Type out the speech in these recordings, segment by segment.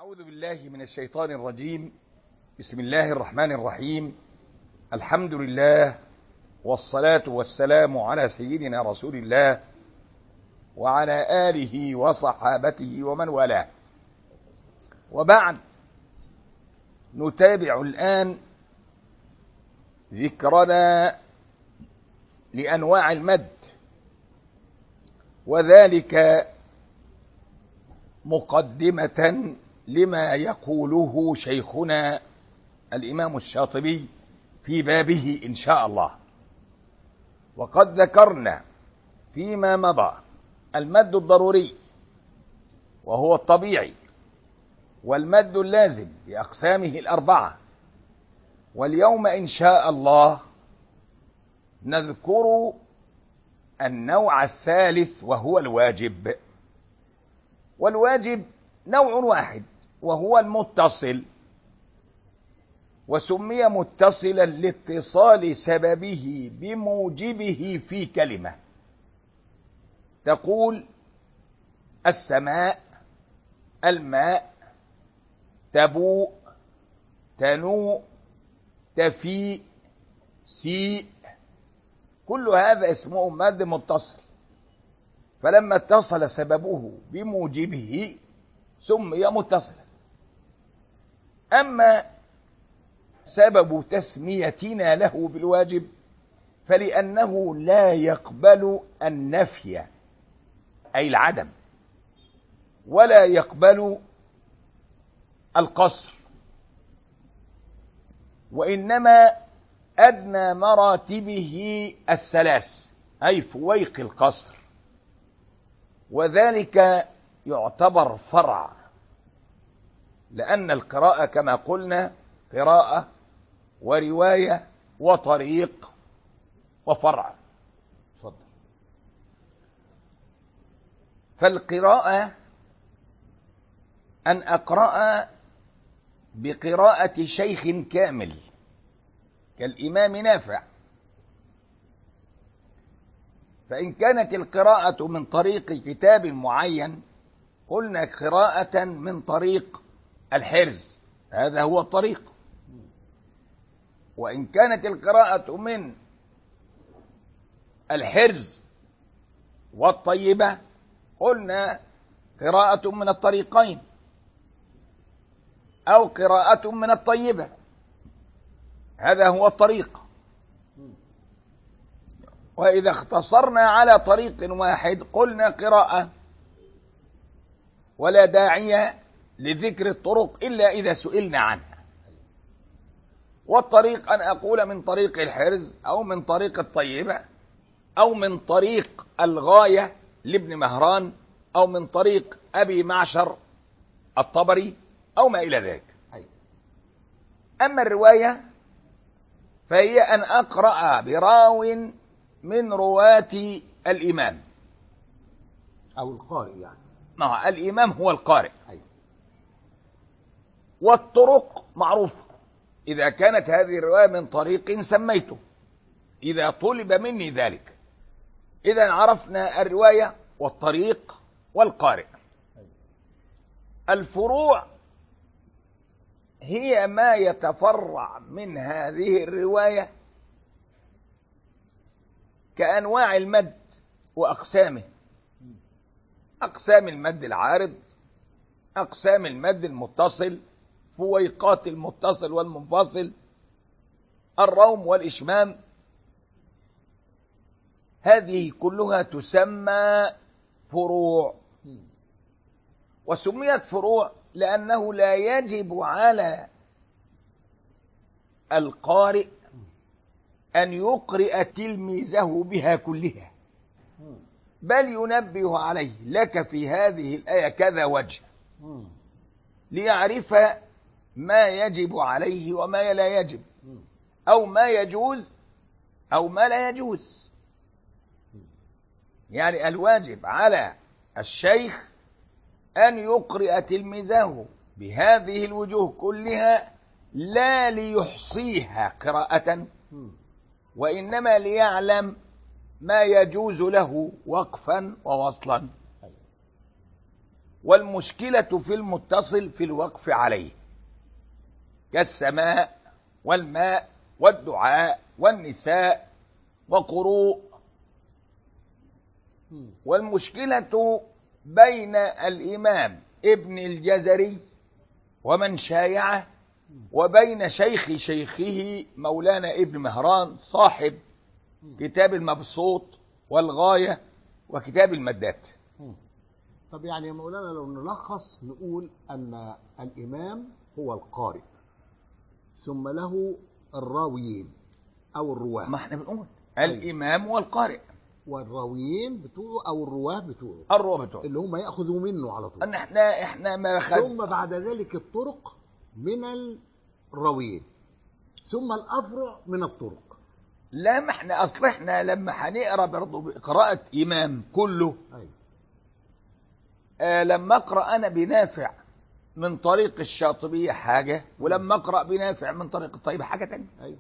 أعوذ بالله من الشيطان الرجيم بسم الله الرحمن الرحيم الحمد لله والصلاة والسلام على سيدنا رسول الله وعلى آله وصحابته ومن والاه وبعد نتابع الآن ذكرنا لأنواع المد وذلك مقدمة لما يقوله شيخنا الإمام الشاطبي في بابه إن شاء الله وقد ذكرنا فيما مضى المد الضروري وهو الطبيعي والمد اللازم بأقسامه الأربعة واليوم إن شاء الله نذكر النوع الثالث وهو الواجب والواجب نوع واحد وهو المتصل وسمي متصلا لاتصال سببه بموجبه في كلمة تقول السماء الماء تبوء تنوء تفيء سيء كل هذا اسمه مد متصل فلما اتصل سببه بموجبه سمي متصلا أما سبب تسميتنا له بالواجب فلأنه لا يقبل النفي أي العدم ولا يقبل القصر وإنما أدنى مراتبه الثلاث أي فويق القصر وذلك يعتبر فرع لأن القراءة كما قلنا قراءة ورواية وطريق وفرع اتفضل فالقراءة أن أقرأ بقراءة شيخ كامل كالإمام نافع فإن كانت القراءة من طريق كتاب معين قلنا قراءة من طريق الحرز هذا هو الطريق وإن كانت القراءة من الحرز والطيبة قلنا قراءة من الطريقين أو قراءة من الطيبة هذا هو الطريق وإذا اختصرنا على طريق واحد قلنا قراءة ولا داعي لذكر الطرق إلا إذا سئلنا عنها والطريق أن أقول من طريق الحرز أو من طريق الطيبة أو من طريق الغاية لابن مهران أو من طريق أبي معشر الطبري أو ما إلى ذلك أما الرواية فهي أن أقرأ براو من رواة الإمام أو القارئ يعني نعم الإمام هو القارئ أيوة. والطرق معروفة إذا كانت هذه الرواية من طريق سميته إذا طلب مني ذلك إذا عرفنا الرواية والطريق والقارئ الفروع هي ما يتفرع من هذه الرواية كأنواع المد وأقسامه أقسام المد العارض أقسام المد المتصل فويقات المتصل والمنفصل الروم والإشمام هذه كلها تسمى فروع وسميت فروع لأنه لا يجب على القارئ أن يقرئ تلميذه بها كلها بل ينبه عليه لك في هذه الآية كذا وجه ليعرف ما يجب عليه وما لا يجب أو ما يجوز أو ما لا يجوز يعني الواجب على الشيخ أن يقرئ تلميذه بهذه الوجوه كلها لا ليحصيها قراءة وإنما ليعلم ما يجوز له وقفا ووصلا والمشكلة في المتصل في الوقف عليه كالسماء والماء والدعاء والنساء وقروء مم. والمشكلة بين الإمام ابن الجزري ومن شايعه وبين شيخ شيخه مولانا ابن مهران صاحب كتاب المبسوط والغاية وكتاب المدات مم. طب يعني يا مولانا لو نلخص نقول أن الإمام هو القارئ ثم له الراويين أو الرواه ما احنا بنقول أيوة. الإمام والقارئ والراويين بتوعه أو الرواه بتوعه الرابط اللي هم يأخذوا منه على طول ان احنا احنا ما خد ثم بعد ذلك الطرق من الراويين ثم الأفرع من الطرق لا ما احنا اصل احنا لما هنقرا برضه بقراءة إمام كله أيوة. آه لما اقرا انا بنافع من طريق الشاطبية حاجة ولما اقرا بنافع من طريق الطيب حاجة تانية أيوة.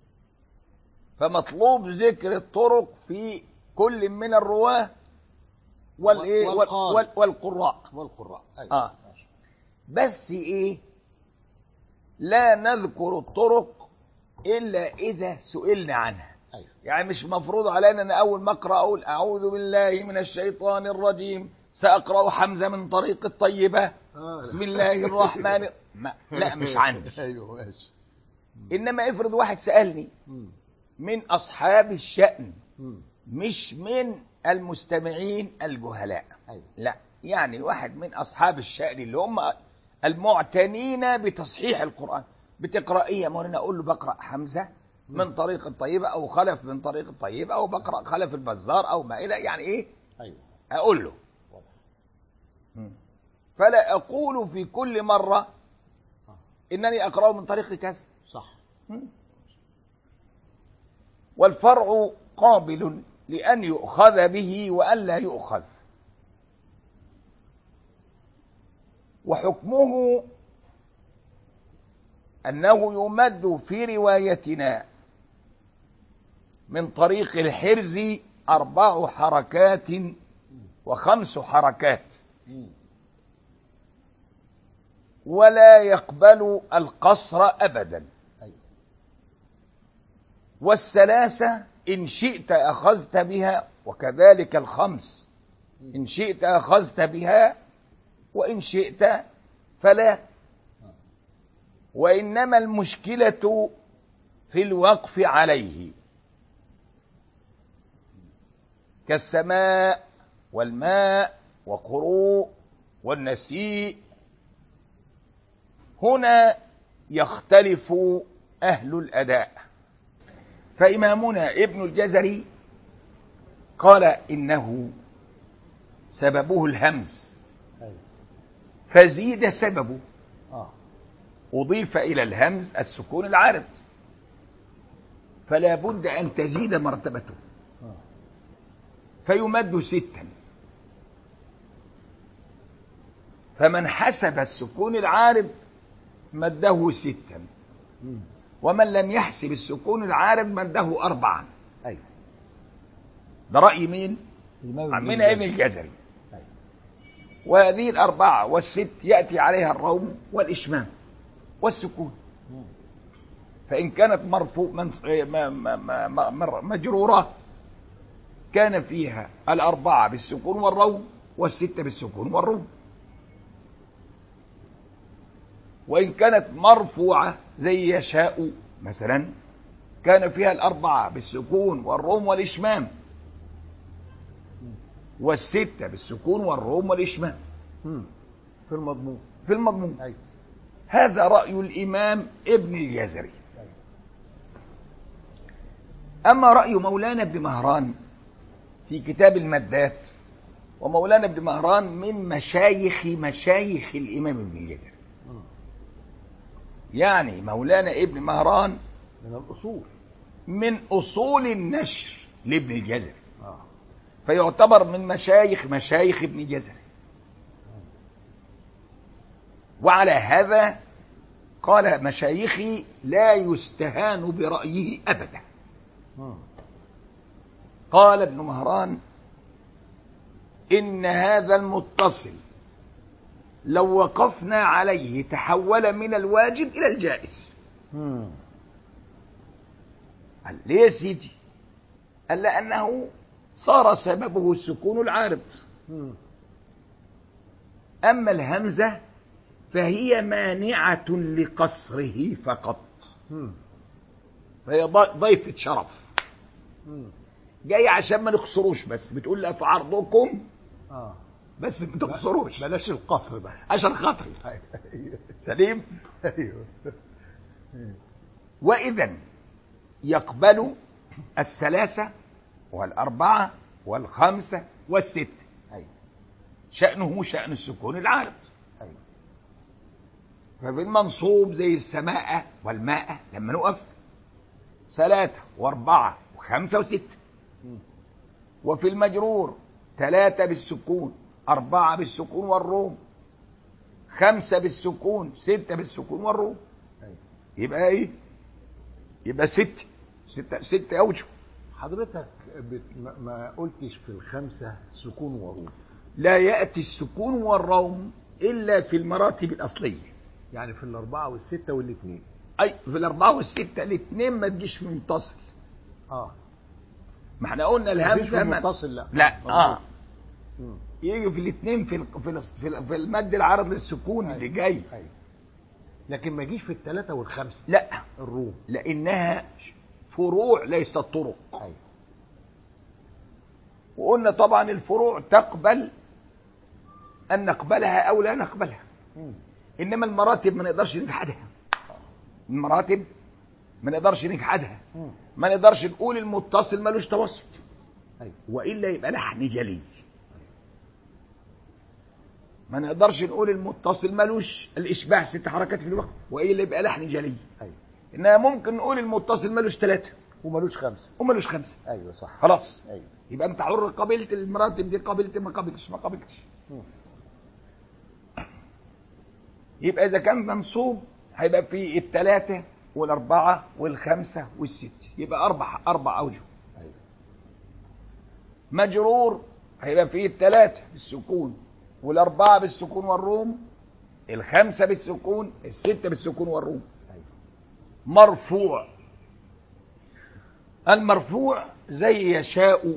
فمطلوب ذكر الطرق في كل من الرواه والايه وال- والقارئ. وال- والقراء والقراء أيوة. اه بس ايه لا نذكر الطرق الا اذا سئلنا عنها أيوة. يعني مش مفروض علينا ان اول ما اقرا اقول اعوذ بالله من الشيطان الرجيم ساقرا حمزه من طريق الطيبه آه. بسم الله الرحمن ما لا مش عندي أيوة ماشي انما افرض واحد سالني مم. من اصحاب الشان مم. مش من المستمعين الجهلاء أيوة. لا يعني واحد من أصحاب الشأن اللي هم المعتنين بتصحيح القرآن بتقرأ إيه يا مولانا أقول له بقرأ حمزة من طريق الطيبة أو خلف من طريق الطيبة أو بقرأ خلف البزار أو ما إلى يعني إيه أيوة. أقول له واضح. فلا أقول في كل مرة إنني أقرأه من طريق كذا صح والفرع قابل لأن يؤخذ به وألا يؤخذ وحكمه أنه يمد في روايتنا من طريق الحرز أربع حركات وخمس حركات مم. ولا يقبل القصر أبدا أيوة. والثلاثة إن شئت أخذت بها وكذلك الخمس إن شئت أخذت بها وإن شئت فلا وإنما المشكلة في الوقف عليه كالسماء والماء وقروء والنسيء هنا يختلف أهل الأداء فإمامنا ابن الجزري قال إنه سببه الهمز أيوة. فزيد سببه آه. أضيف إلى الهمز السكون العارض فلا بد أن تزيد مرتبته آه. فيمد ستا فمن حسب السكون العارض مده ستا مم. ومن لم يحسب السكون العارض مده أربعا أيوة. ده رأي مين؟ الإمام عمنا ابن الجزري. الجزري أيوة. وهذه الأربعة والست يأتي عليها الروم والإشمام والسكون مم. فإن كانت مرفوع من ما- ما- ما- ما- مر- مجرورة كان فيها الأربعة بالسكون والروم والستة بالسكون والروم وإن كانت مرفوعة زي يشاء مثلا كان فيها الأربعة بالسكون والروم والإشمام والستة بالسكون والروم والإشمام مم. في المضمون في المضمون أيوة. هذا رأي الإمام ابن الجزري أيوة. أما رأي مولانا ابن مهران في كتاب المدات ومولانا ابن مهران من مشايخ مشايخ الإمام ابن الجزري مم. يعني مولانا ابن مهران من الأصول من أصول النشر لابن الجزري آه. فيعتبر من مشايخ مشايخ ابن الجزري وعلى هذا قال مشايخي لا يستهان برأيه أبدا مم. قال ابن مهران إن هذا المتصل لو وقفنا عليه تحول من الواجب إلى الجائز مم. قال ليه يا سيدي قال لأنه صار سببه السكون العارض مم. أما الهمزة فهي مانعة لقصره فقط مم. فهي ض- ضيفة شرف مم. جاي عشان ما نخسروش بس بتقول لا في عرضكم اه بس ما تخسروش بلاش القصر بقى عشان خاطري ايوه سليم ايوه وإذا يقبل الثلاثة والأربعة والخمسة والستة ايوه شأنه شأن السكون العارض ايوه ففي المنصوب زي السماء والماء لما نقف ثلاثة وأربعة وخمسة وستة مم. وفي المجرور ثلاثة بالسكون أربعة بالسكون والروم خمسة بالسكون ستة بالسكون والروم ايوه يبقى إيه؟ يبقى ستة ستة ستة أوجه حضرتك بت... ما- ما قلتش في الخمسة سكون وروم لا يأتي السكون والروم إلا في المراتب الأصلية يعني في الأربعة والستة والاثنين أي في الأربعة والستة الاثنين ما تجيش منتصل اه ما احنا قلنا مفيش الهمزة في ما- المتصل لا لا مظبوط. اه مم. يجي في الاثنين في ال- في ال- في, ال- في المد العرض للسكون اللي جاي ايوه لكن ما يجيش في الثلاثة والخمسة لا الروم لانها فروع ليست طرق ايوه وقلنا طبعا الفروع تقبل ان نقبلها او لا نقبلها مم. انما المراتب ما نقدرش نجحدها المراتب ما نقدرش نجحدها مم. ما نقدرش نقول المتصل ملوش توسط ايوه والا يبقى لحن جلي ما نقدرش نقول المتصل ملوش الاشباع ست حركات في الوقت والا يبقى لحن جلي ايوه انما ممكن نقول المتصل ملوش ثلاثه ومالوش خمسة وملوش خمسه ايوه صح خلاص ايوه يبقى انت حر قبلت المراتب دي قبلت ما قبلتش ما قبلتش مم. يبقى اذا كان منصوب هيبقى في الثلاثه والاربعه والخمسه والسته يبقى اربع اربع اوجه ايوه مجرور هيبقى فيه الثلاثة بالسكون والأربعة بالسكون والروم الخمسة بالسكون الستة بالسكون والروم ايوه مرفوع المرفوع زي يشاء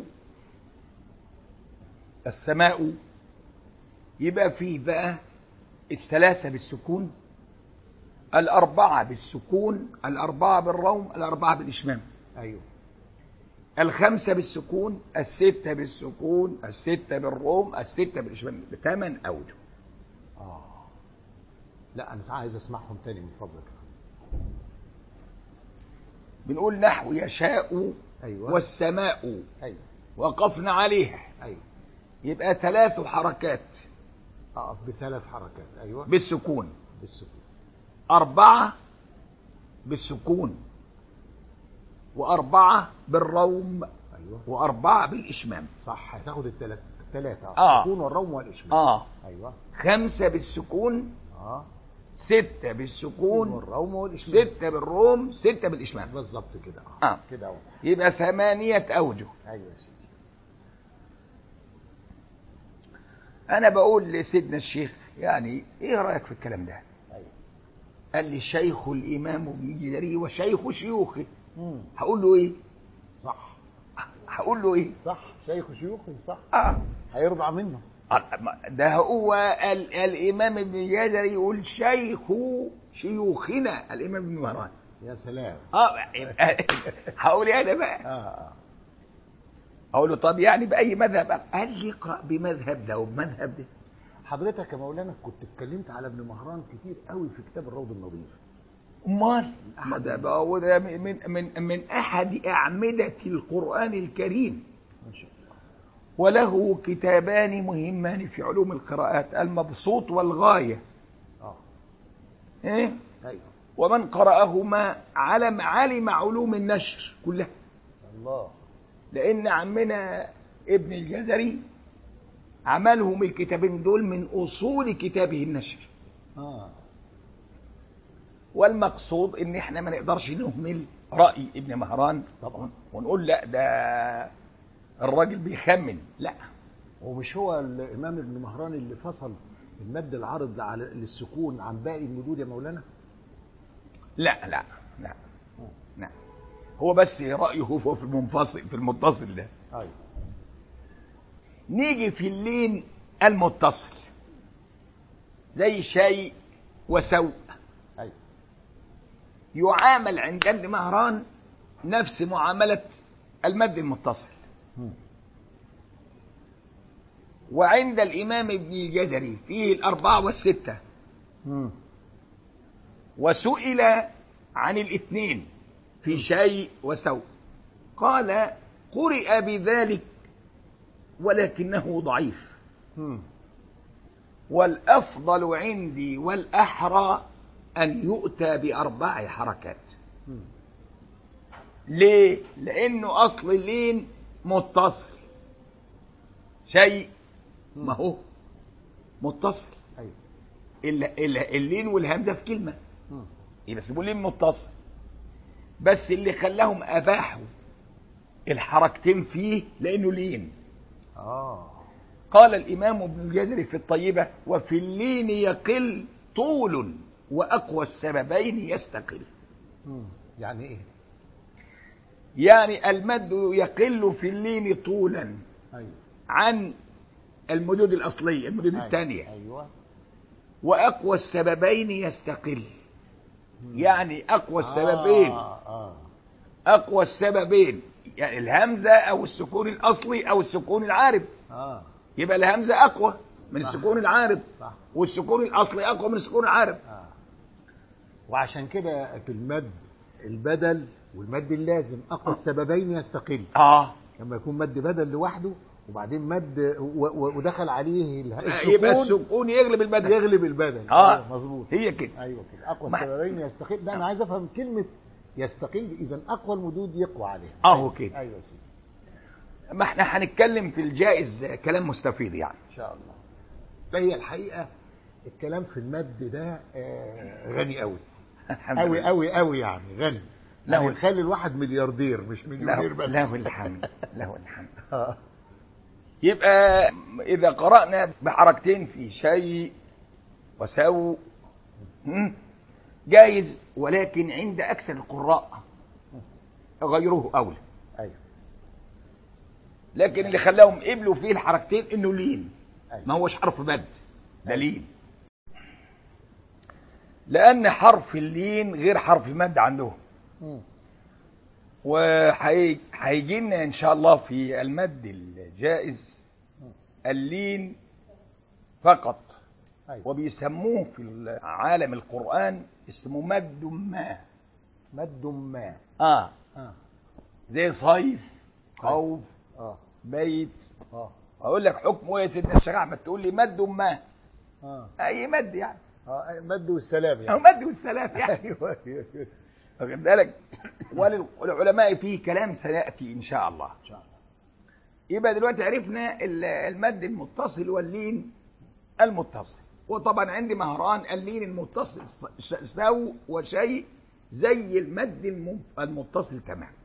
السماء يبقى فيه بقى الثلاثة بالسكون الأربعة بالسكون الأربعة بالروم الأربعة بالإشمام ايوه الخمسة بالسكون الستة بالسكون الستة بالروم الستة بالإشمام بثمان أوجه اه لا انا عايز اسمعهم تاني من فضلك بنقول نحو يشاء ايوه والسماء ايوه وقفنا عليها ايوه يبقى ثلاث حركات اه بثلاث حركات ايوه بالسكون بالسكون أربعة بالسكون وأربعة بالروم ايوه وأربعة بالإشمام صح هتاخد الثلاث الثلاثة آه. السكون والروم والإشمام آه ايوه خمسة بالسكون اه ستة بالسكون والروم والإشمام ستة بالروم ستة بالإشمام بالظبط كده آه. كده اهو يبقى ثمانية أوجه ايوه يا سيدي أنا بقول لسيدنا الشيخ يعني إيه رأيك في الكلام ده؟ ايوه قال لي شيخ الإمام ابن جرير وشيخ شيوخه مم. هقول له إيه؟ صح هقول له إيه؟ صح شيخ شيوخي صح آه هيرضع منه ده هو ال الإمام ابن جرير يقول شيخ شيوخنا الإمام ابن مهران يا سلام اه يبقى هقول ايه انا بقى اه اه اقول له طب يعني باي مذهب قال لي اقرا بمذهب ده وبمذهب ده حضرتك يا مولانا كنت اتكلمت على ابن مهران كتير قوي في كتاب الروض النظيف امال ما ده بقى هو ده من من من احد اعمده القران الكريم ما شاء الله وله كتابان مهمان في علوم القراءات المبسوط والغايه اه إيه؟ ايوه ومن قرأهما علم علم علوم النشر كلها الله لأن عمنا ابن الجزري عملهم الكتابين دول من أصول كتابه النشر اه والمقصود ان احنا ما نقدرش نهمل رأي ابن مهران طبعا ونقول لا ده الراجل بيخمن لا ومش هو الامام ابن مهران اللي فصل المد العارض على للسكون عن باقي المدود يا مولانا لا لا لا لا هو بس رأيه هو في المنفصل في المتصل ده ايوه نيجي في اللين المتصل زي شيء وسوء ايوه يعامل عند ابن مهران نفس معاملة المد المتصل مم. وعند الإمام ابن الجزري فيه الأربعة والستة مم. وسئل عن الاثنين في شيء وسوء قال قرئ بذلك ولكنه ضعيف مم. والأفضل عندي والأحرى أن يؤتى بأربع حركات مم. ليه؟ لأنه أصل اللين متصل شيء ما هو متصل ايوه ال- ال- اللين والهمزة في كلمة مم. يبقى اسمه لين متصل بس اللي خلاهم أباحوا الحركتين فيه لأنه لين اه قال الإمام ابن الجزري في الطيبة وفي اللين يقل طول وأقوى السببين يستقل مم. يعني ايه يعني المد يقل في اللين طولا ايوه عن المدود الأصلية المدود أيوة. الثانية ايوه وأقوى السببين يستقل يعني أقوى السببين اه اه أقوى السببين يعني الهمزة أو السكون الأصلي أو السكون العارض اه يبقى الهمزة أقوى من صح. السكون العارض صح والسكون الأصلي أقوى من السكون العارض آه. وعشان كده في المد البدل والمد اللازم اقوى السببين يستقل آه لما يكون مد بدل لوحده وبعدين مد و- و- ودخل عليه ال- يبقى السكون السكون يغلب البدل يغلب البدل آه. أيوة، مظبوط هي كده ايوه كده اقوى ما- السببين يستقل ده انا عايز افهم كلمه يستقل اذا اقوى المدود يقوى عليها أهو كده ايوه يا سيدي ما احنا هنتكلم في الجائز كلام مستفيض يعني ان شاء الله فهي الحقيقه الكلام في المد ده آه، غني قوي الحمد قوي لله. قوي قوي يعني غني لا يعني هو- يخلي الواحد ملياردير مش له مليونير بس له الحمد له الحمد آه. يبقى إذا قرأنا بحركتين في شيء وسوء هم، جايز ولكن عند أكثر القراء غيره أولى ايوه لكن اللي خلاهم قبلوا فيه الحركتين إنه لين أيوة. ما هوش حرف مد ده لين لأن حرف اللين غير حرف مد عندهم مم. وهيجي لنا ان شاء الله في المد الجائز اللين فقط ايوه وبيسموه في عالم القرآن اسمه مد ما مد ما اه اه زي صيف خوف اه بيت اه اقول لك حكمه إيه يا سيدنا الشيخ احمد تقول لي مد ما اه اي مد يعني اه مد والسلام او يعني مد والسلام يعني ايوه أيوة. واخد بالك وللعلماء فيه كلام سياتي ان شاء الله ان شاء الله يبقى دلوقتي عرفنا ال- المد المتصل واللين المتصل وطبعا عندي مهران اللين المتصل س- سو وشيء زي المد الم- المتصل تمام